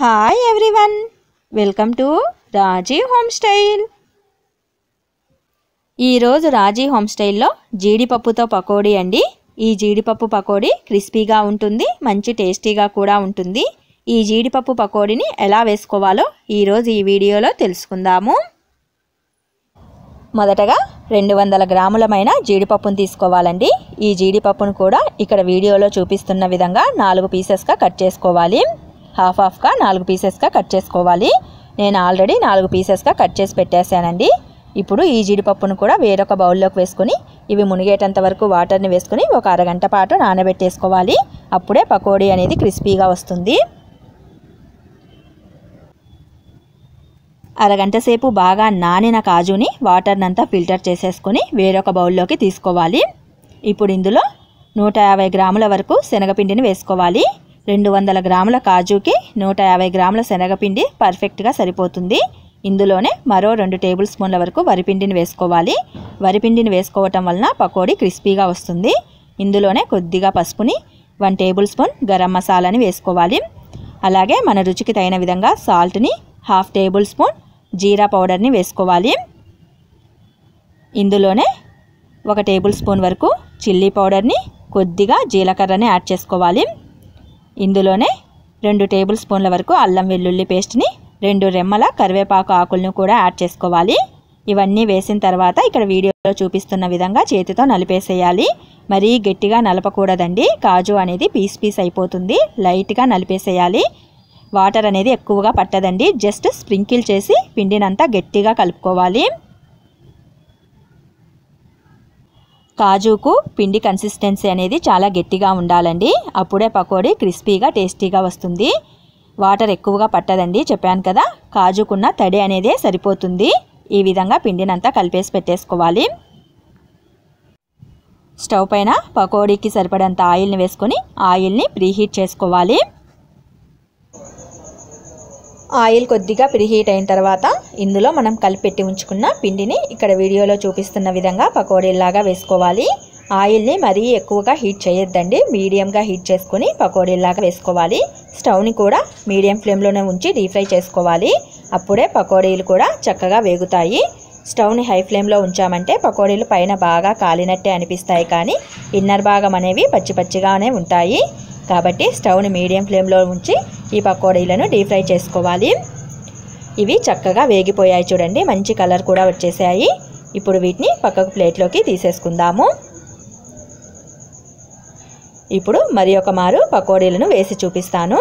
hi everyone welcome to Raji home style ఈరోజు Raji home స్టైల్లో జీడిపప్పుతో పకోడీ అండి ఈ జీడిపప్పు పకోడీ క్రిస్పీగా ఉంటుంది మంచి టేస్టీగా కూడా ఉంటుంది ఈ జీడిపప్పు పకోడీని ఎలా వేసుకోవాలో ఈరోజు ఈ వీడియోలో తెలుసుకుందాము మొదటగా రెండు వందల గ్రాములమైన జీడిపప్పును తీసుకోవాలండి ఈ జీడిపప్పును కూడా ఇక్కడ వీడియోలో చూపిస్తున్న విధంగా నాలుగు పీసెస్గా కట్ చేసుకోవాలి హాఫ్ హాఫ్గా నాలుగు పీసెస్గా కట్ చేసుకోవాలి నేను ఆల్రెడీ నాలుగు పీసెస్గా కట్ చేసి పెట్టేశానండి ఇప్పుడు ఈ జీడిపప్పును కూడా వేరొక బౌల్లోకి వేసుకొని ఇవి మునిగేటంత వరకు వాటర్ని వేసుకొని ఒక అరగంట పాటు నానబెట్టేసుకోవాలి అప్పుడే పకోడీ అనేది క్రిస్పీగా వస్తుంది అరగంట సేపు బాగా నానిన కాజుని వాటర్నంతా ఫిల్టర్ చేసేసుకొని వేరొక బౌల్లోకి తీసుకోవాలి ఇప్పుడు ఇందులో నూట యాభై గ్రాముల వరకు శనగపిండిని వేసుకోవాలి రెండు వందల గ్రాముల కాజుకి నూట యాభై గ్రాముల శనగపిండి పర్ఫెక్ట్గా సరిపోతుంది ఇందులోనే మరో రెండు టేబుల్ స్పూన్ల వరకు వరిపిండిని వేసుకోవాలి వరిపిండిని వేసుకోవటం వలన పకోడీ క్రిస్పీగా వస్తుంది ఇందులోనే కొద్దిగా పసుపుని వన్ టేబుల్ స్పూన్ గరం మసాలాని వేసుకోవాలి అలాగే మన రుచికి తగిన విధంగా సాల్ట్ని హాఫ్ టేబుల్ స్పూన్ జీరా పౌడర్ని వేసుకోవాలి ఇందులోనే ఒక టేబుల్ స్పూన్ వరకు చిల్లీ పౌడర్ని కొద్దిగా జీలకర్రని యాడ్ చేసుకోవాలి ఇందులోనే రెండు టేబుల్ స్పూన్ల వరకు అల్లం వెల్లుల్లి పేస్ట్ని రెండు రెమ్మల కరివేపాకు ఆకులను కూడా యాడ్ చేసుకోవాలి ఇవన్నీ వేసిన తర్వాత ఇక్కడ వీడియోలో చూపిస్తున్న విధంగా చేతితో నలిపేసేయాలి మరీ గట్టిగా నలపకూడదండి కాజు అనేది పీస్ పీస్ అయిపోతుంది లైట్గా నలిపేసేయాలి వాటర్ అనేది ఎక్కువగా పట్టదండి జస్ట్ స్ప్రింకిల్ చేసి పిండినంతా గట్టిగా కలుపుకోవాలి కాజుకు పిండి కన్సిస్టెన్సీ అనేది చాలా గట్టిగా ఉండాలండి అప్పుడే పకోడీ క్రిస్పీగా టేస్టీగా వస్తుంది వాటర్ ఎక్కువగా పట్టదండి చెప్పాను కదా కాజుకున్న తడి అనేదే సరిపోతుంది ఈ విధంగా పిండినంతా కలిపేసి పెట్టేసుకోవాలి స్టవ్ పైన పకోడీకి సరిపడంత ఆయిల్ని వేసుకొని ఆయిల్ని ప్రీహీట్ చేసుకోవాలి ఆయిల్ కొద్దిగా ప్రీహీట్ అయిన తర్వాత ఇందులో మనం కలిపెట్టి ఉంచుకున్న పిండిని ఇక్కడ వీడియోలో చూపిస్తున్న విధంగా పకోడీలాగా వేసుకోవాలి ఆయిల్ని మరీ ఎక్కువగా హీట్ చేయొద్దండి మీడియంగా హీట్ చేసుకొని పకోడీలాగా వేసుకోవాలి స్టవ్ని కూడా మీడియం ఫ్లేమ్లోనే ఉంచి డీప్ ఫ్రై చేసుకోవాలి అప్పుడే పకోడీలు కూడా చక్కగా వేగుతాయి స్టవ్ని హై ఫ్లేమ్లో ఉంచామంటే పకోడీలు పైన బాగా కాలినట్టే అనిపిస్తాయి కానీ ఇన్నర్ భాగం అనేవి పచ్చి పచ్చిగానే ఉంటాయి కాబట్టి స్టవ్ని మీడియం ఫ్లేమ్లో ఉంచి ఈ పకోడీలను డీప్ ఫ్రై చేసుకోవాలి ఇవి చక్కగా వేగిపోయాయి చూడండి మంచి కలర్ కూడా వచ్చేసాయి ఇప్పుడు వీటిని పక్కకు ప్లేట్లోకి తీసేసుకుందాము ఇప్పుడు మరి ఒక మారు పకోడీలను వేసి చూపిస్తాను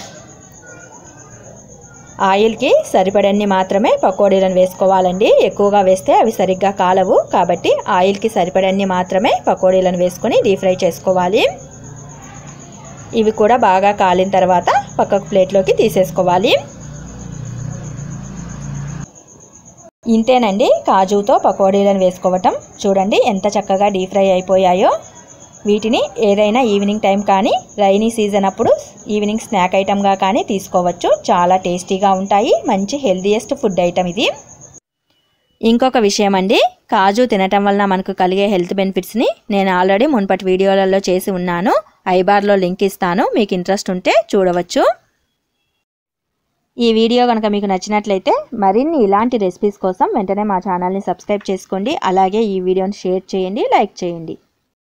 ఆయిల్కి సరిపడన్ని మాత్రమే పకోడీలను వేసుకోవాలండి ఎక్కువగా వేస్తే అవి సరిగ్గా కాలవు కాబట్టి ఆయిల్కి సరిపడన్ని మాత్రమే పకోడీలను వేసుకొని డీప్ ఫ్రై చేసుకోవాలి ఇవి కూడా బాగా కాలిన తర్వాత పక్కకు ప్లేట్లోకి తీసేసుకోవాలి ఇంతేనండి కాజుతో పకోడీలను వేసుకోవటం చూడండి ఎంత చక్కగా డీప్ ఫ్రై అయిపోయాయో వీటిని ఏదైనా ఈవినింగ్ టైం కానీ రైనీ సీజన్ అప్పుడు ఈవినింగ్ స్నాక్ ఐటమ్గా కానీ తీసుకోవచ్చు చాలా టేస్టీగా ఉంటాయి మంచి హెల్దీయెస్ట్ ఫుడ్ ఐటమ్ ఇది ఇంకొక విషయం అండి కాజు తినటం వలన మనకు కలిగే హెల్త్ బెనిఫిట్స్ని నేను ఆల్రెడీ మున్పటి వీడియోలలో చేసి ఉన్నాను ఐబార్లో లింక్ ఇస్తాను మీకు ఇంట్రెస్ట్ ఉంటే చూడవచ్చు ఈ వీడియో కనుక మీకు నచ్చినట్లయితే మరిన్ని ఇలాంటి రెసిపీస్ కోసం వెంటనే మా ఛానల్ని సబ్స్క్రైబ్ చేసుకోండి అలాగే ఈ వీడియోని షేర్ చేయండి లైక్ చేయండి